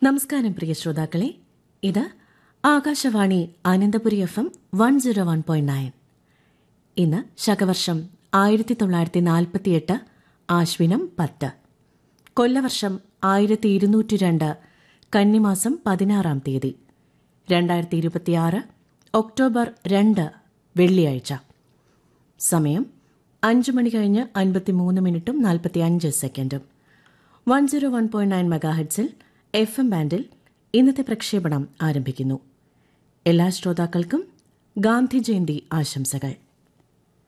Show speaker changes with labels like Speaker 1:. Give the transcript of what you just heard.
Speaker 1: നമസ്കാരം പ്രിയ ശ്രോതാക്കളെ ഇത് Akashvani Ananthapuri F M one zero one point nine ഇന്ന് ശകവർഷം ആയിരത്തി തൊള്ളായിരത്തി നാൽപ്പത്തിയെട്ട് ആശ്വിനം പത്ത് കൊല്ലവർഷം ആയിരത്തി ഇരുന്നൂറ്റി രണ്ട് കന്നിമാസം പതിനാറാം തീയതി രണ്ടായിരത്തി ഇരുപത്തിയാറ് ഒക്ടോബർ രണ്ട് വെള്ളിയാഴ്ച സമയം അഞ്ച് മണി കഴിഞ്ഞ് അൻപത്തിമൂന്ന് മിനിറ്റും നാൽപ്പത്തി അഞ്ച് സെക്കൻഡും one zero one point nine മെഗാഹെഡ്സിൽ എഫ് എം ബാൻഡിൽ ഇന്നത്തെ പ്രക്ഷേപണം ആരംഭിക്കുന്നു എല്ലാ ശ്രോതാക്കൾക്കും ഗാന്ധി ജയന്തി ആശംസകൾ